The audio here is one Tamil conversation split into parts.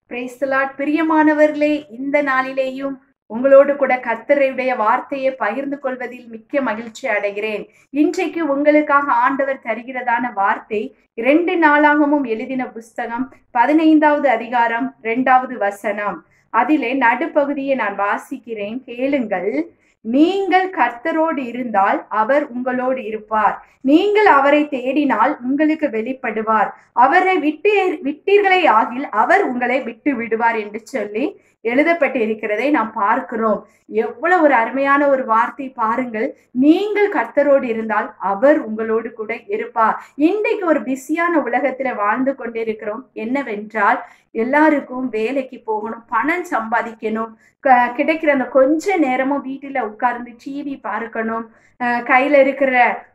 பிரைஸ்தலாட் பிரியமானவர்களே இந்த நாளிலேயும் உங்களோடு கூட கர்த்தருடைய வார்த்தையை பகிர்ந்து கொள்வதில் மிக்க மகிழ்ச்சி அடைகிறேன் இன்றைக்கு உங்களுக்காக ஆண்டவர் தருகிறதான வார்த்தை இரண்டு நாளாகவும் எழுதின புஸ்தகம் பதினைந்தாவது அதிகாரம் இரண்டாவது வசனம் அதிலே நடுப்பகுதியை நான் வாசிக்கிறேன் கேளுங்கள் நீங்கள் கர்த்தரோடு இருந்தால் அவர் உங்களோடு இருப்பார் நீங்கள் அவரை தேடினால் உங்களுக்கு வெளிப்படுவார் அவரை விட்டு விட்டீர்களே ஆகில் அவர் உங்களை விட்டு விடுவார் என்று சொல்லி எழுதப்பட்டு இருக்கிறதை நாம் பார்க்கிறோம் எவ்வளவு ஒரு அருமையான ஒரு வார்த்தை பாருங்கள் நீங்கள் கர்த்தரோடு இருந்தால் அவர் உங்களோடு கூட இருப்பார் இன்றைக்கு ஒரு பிஸியான உலகத்துல வாழ்ந்து கொண்டிருக்கிறோம் என்னவென்றால் எல்லாருக்கும் வேலைக்கு போகணும் பணம் சம்பாதிக்கணும் கிடைக்கிற அந்த கொஞ்ச நேரமும் வீட்டில் உட்கார்ந்து டிவி பார்க்கணும் கையில் இருக்கிற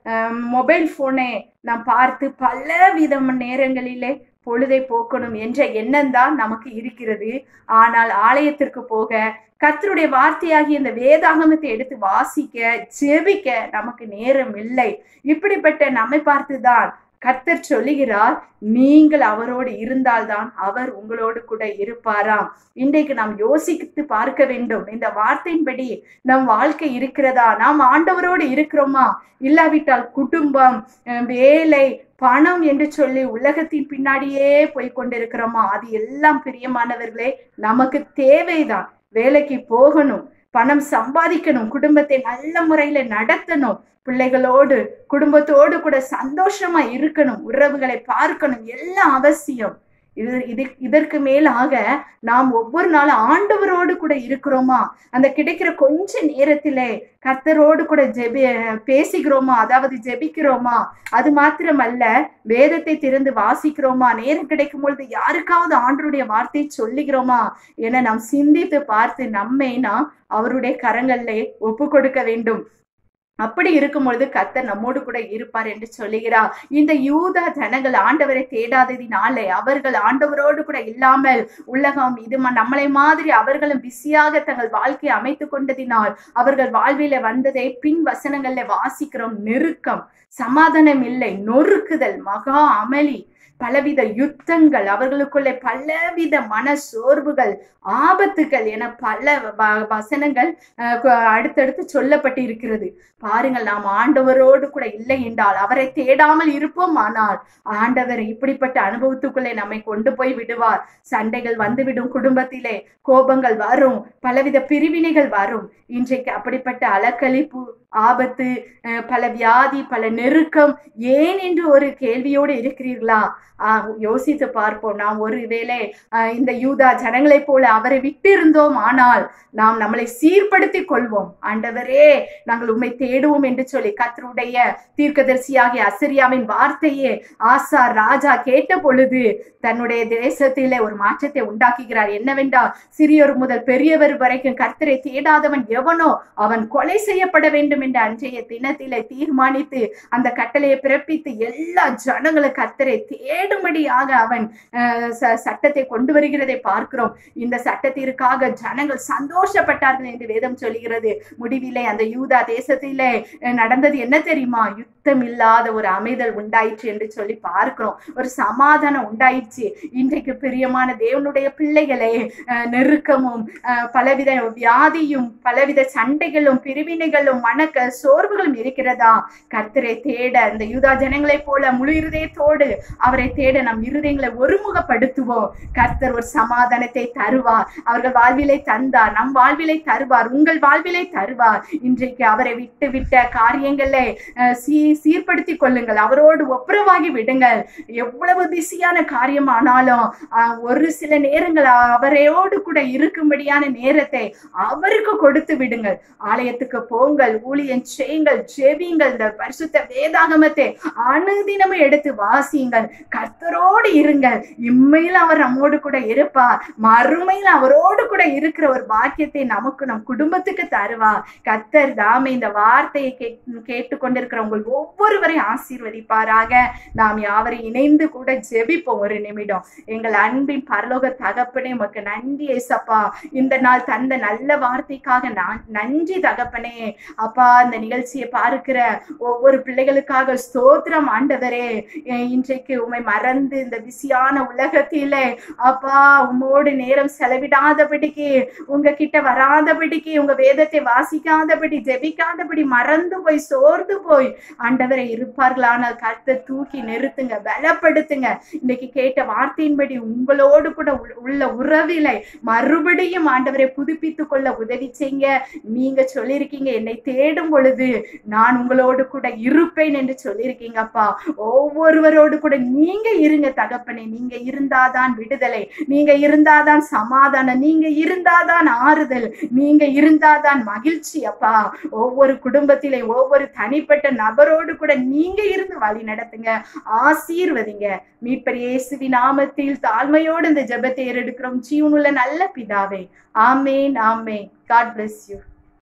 மொபைல் ஃபோனை நாம் பார்த்து பல விதம் நேரங்களிலே பொழுதை போக்கணும் என்ற எண்ணம் தான் நமக்கு இருக்கிறது ஆனால் ஆலயத்திற்கு போக கத்தருடைய வார்த்தையாகி இந்த வேதாகமத்தை எடுத்து வாசிக்க ஜெபிக்க நமக்கு நேரம் இல்லை இப்படிப்பட்ட நம்மை பார்த்துதான் கர்த்தர் சொல்லுகிறார் நீங்கள் அவரோடு இருந்தால்தான் அவர் உங்களோடு கூட இருப்பாராம் இன்றைக்கு நாம் யோசித்து பார்க்க வேண்டும் இந்த வார்த்தையின்படி நம் வாழ்க்கை இருக்கிறதா நாம் ஆண்டவரோடு இருக்கிறோமா இல்லாவிட்டால் குடும்பம் வேலை பணம் என்று சொல்லி உலகத்தின் பின்னாடியே போய் கொண்டிருக்கிறோமா அது எல்லாம் பிரியமானவர்களே நமக்கு தேவைதான் வேலைக்கு போகணும் பணம் சம்பாதிக்கணும் குடும்பத்தை நல்ல முறையில நடத்தணும் பிள்ளைகளோடு குடும்பத்தோடு கூட சந்தோஷமா இருக்கணும் உறவுகளை பார்க்கணும் எல்லாம் அவசியம் இது இது இதற்கு மேலாக நாம் ஒவ்வொரு நாளும் ஆண்டவரோடு கூட இருக்கிறோமா அந்த கிடைக்கிற கொஞ்ச நேரத்திலே கத்தரோடு கூட ஜெபி பேசிக்கிறோமா அதாவது ஜெபிக்கிறோமா அது மாத்திரமல்ல வேதத்தை திறந்து வாசிக்கிறோமா நேரம் கிடைக்கும் பொழுது யாருக்காவது ஆண்டருடைய வார்த்தையை சொல்லுகிறோமா என நாம் சிந்தித்து பார்த்து நம்மை நாம் அவருடைய கரங்களிலே ஒப்பு கொடுக்க வேண்டும் அப்படி இருக்கும் பொழுது கத்தர் நம்மோடு கூட இருப்பார் என்று சொல்லுகிறார் இந்த யூதா ஜனங்கள் ஆண்டவரை தேடாததினாலே அவர்கள் ஆண்டவரோடு கூட இல்லாமல் உலகம் இது நம்மளை மாதிரி அவர்களும் பிஸியாக தங்கள் வாழ்க்கையை அமைத்து கொண்டதினால் அவர்கள் வாழ்வில வந்ததை பின் வசனங்கள்ல வாசிக்கிறோம் நெருக்கம் சமாதானம் இல்லை நொறுக்குதல் மகா அமளி பலவித யுத்தங்கள் அவர்களுக்குள்ளே பலவித மன சோர்வுகள் ஆபத்துகள் என பல வசனங்கள் அடுத்தடுத்து சொல்லப்பட்டு இருக்கிறது பாருங்கள் நாம் ஆண்டவரோடு கூட இல்லை என்றால் அவரை தேடாமல் இருப்போம் ஆனால் ஆண்டவர் இப்படிப்பட்ட அனுபவத்துக்குள்ளே நம்மை கொண்டு போய் விடுவார் சண்டைகள் வந்துவிடும் குடும்பத்திலே கோபங்கள் வரும் பலவித பிரிவினைகள் வரும் இன்றைக்கு அப்படிப்பட்ட அலக்களிப்பு ஆபத்து பல வியாதி பல நெருக்கம் ஏன் என்று ஒரு கேள்வியோடு இருக்கிறீர்களா யோசித்து பார்ப்போம் நாம் ஒருவேளை இந்த யூதா ஜனங்களைப் போல அவரை விட்டு இருந்தோம் ஆனால் நாம் நம்மளை சீர்படுத்தி கொள்வோம் ஆண்டவரே நாங்கள் உண்மை தேடுவோம் என்று சொல்லி கத்தருடைய தீர்க்கதரிசியாகிய அசரியாவின் வார்த்தையே ஆசா ராஜா கேட்ட பொழுது தன்னுடைய தேசத்திலே ஒரு மாற்றத்தை உண்டாக்குகிறார் என்னவென்றால் சிறியோர் முதல் பெரியவர் வரைக்கும் கர்த்தரை தேடாதவன் எவனோ அவன் கொலை செய்யப்பட வேண்டும் என்ற அன்றைய தினத்திலே தீர்மானித்து அந்த கட்டளையை பிறப்பித்து எல்லா ஜனங்களும் கர்த்தரை தேடும்படியாக அவன் சட்டத்தை கொண்டு வருகிறதை பார்க்கிறோம் இந்த சட்டத்திற்காக ஜனங்கள் சந்தோஷப்பட்டார்கள் என்று வேதம் சொல்கிறது முடிவிலே அந்த யூதா தேசத்திலே நடந்தது என்ன தெரியுமா யுத்தம் இல்லாத ஒரு அமைதல் உண்டாயிற்று என்று சொல்லி பார்க்கிறோம் ஒரு சமாதானம் உண்டாயிற்று இன்றைக்கு பிரியமான தேவனுடைய பிள்ளைகளே நெருக்கமும் பலவித வியாதியும் பலவித சண்டைகளும் பிரிவினைகளும் மனக்க சோர்வுகளும் இருக்கிறதா கர்த்தரை தேட இந்த யூதா ஜனங்களைப் போல முழு இருதயத்தோடு அவரை தேட நம் இருதயங்களை ஒருமுகப்படுத்துவோம் கர்த்தர் ஒரு சமாதானத்தை தருவார் அவர்கள் வாழ்விலை தந்தார் நம் வாழ்விலை தருவார் உங்கள் வாழ்விலை தருவார் இன்றைக்கு அவரை விட்டு விட்ட காரியங்களை சீ சீர்படுத்திக் கொள்ளுங்கள் அவரோடு ஒப்புரவாகி விடுங்கள் எவ்வளவு பிஸியான காரியம் ஆனாலும் ஒரு சில நேரங்கள் அவரையோடு கூட இருக்கும்படியான நேரத்தை அவருக்கு கொடுத்து விடுங்கள் ஆலயத்துக்கு போங்கள் ஊழியம் செய்யுங்கள் ஜெபியுங்கள் இந்த பரிசுத்த வேதாகமத்தை அனுதினமும் எடுத்து வாசியுங்கள் கர்த்தரோடு இருங்கள் இம்மையில் அவர் நம்மோடு கூட இருப்பார் மறுமையில் அவரோடு கூட இருக்கிற ஒரு பாக்கியத்தை நமக்கு நம் குடும்பத்துக்கு தருவார் கர்த்தர் தாமே இந்த வார்த்தையை கேட்டு கொண்டிருக்கிற உங்கள் ஒவ்வொருவரையும் ஆசீர்வதிப்பாராக நாம் யாவரையும் இணைந்து கூட ஜெபிப்போம் ஒரு நிமிடம் எங்கள் அன்பின் பரலோக தகப்பனே உமக்கு நன்றி ஏசப்பா இந்த நாள் தந்த நல்ல வார்த்தைக்காக நான் நன்றி தகப்பனே அப்பா இந்த நிகழ்ச்சியை பார்க்கிற ஒவ்வொரு பிள்ளைகளுக்காக ஸ்தோத்திரம் ஆண்டவரே இன்றைக்கு உண்மை மறந்து இந்த பிஸியான உலகத்திலே அப்பா உம்மோடு நேரம் செலவிடாதபடிக்கு உங்க கிட்ட வராதபடிக்கு உங்க வேதத்தை வாசிக்காதபடி ஜெபிக்காதபடி மறந்து போய் சோர்ந்து போய் ஆண்டவரை இருப்பார்களானால் கர்த்தர் தூக்கி நிறுத்துங்க பலப்படுத்துங்க இன்னைக்கு கேட்ட வார்த்தையின்படி உங்களோடு கூட உள்ள- உள்ள உறவிலை மறுபடியும் ஆண்டவரை புதுப்பித்துக் கொள்ள உதவி செய்யுங்க நீங்க சொல்லியிருக்கீங்க என்னை தேடும் பொழுது நான் உங்களோடு கூட இருப்பேன் என்று சொல்லியிருக்கீங்க அப்பா ஒவ்வொருவரோடு கூட நீங்க இருங்க தகப்பனே நீங்க இருந்தாதான் விடுதலை நீங்க இருந்தாதான் சமாதானம் நீங்க இருந்தாதான் ஆறுதல் நீங்க இருந்தாதான் மகிழ்ச்சி அப்பா ஒவ்வொரு குடும்பத்திலே ஒவ்வொரு தனிப்பட்ட நபரோடு கூட நீங்க இருந்து வழி நடத்துங்க ஆசீர்வதிங்க மீட்பர் இயேசுவி நாமத்தில் தாழ்மையோடு இந்த ஜெபத்தை ஏறெடுக்கிறோம் ஜீவனுள்ள நல்ல பிதாவே ஆமேன் ஆமேன் காட் bless யூ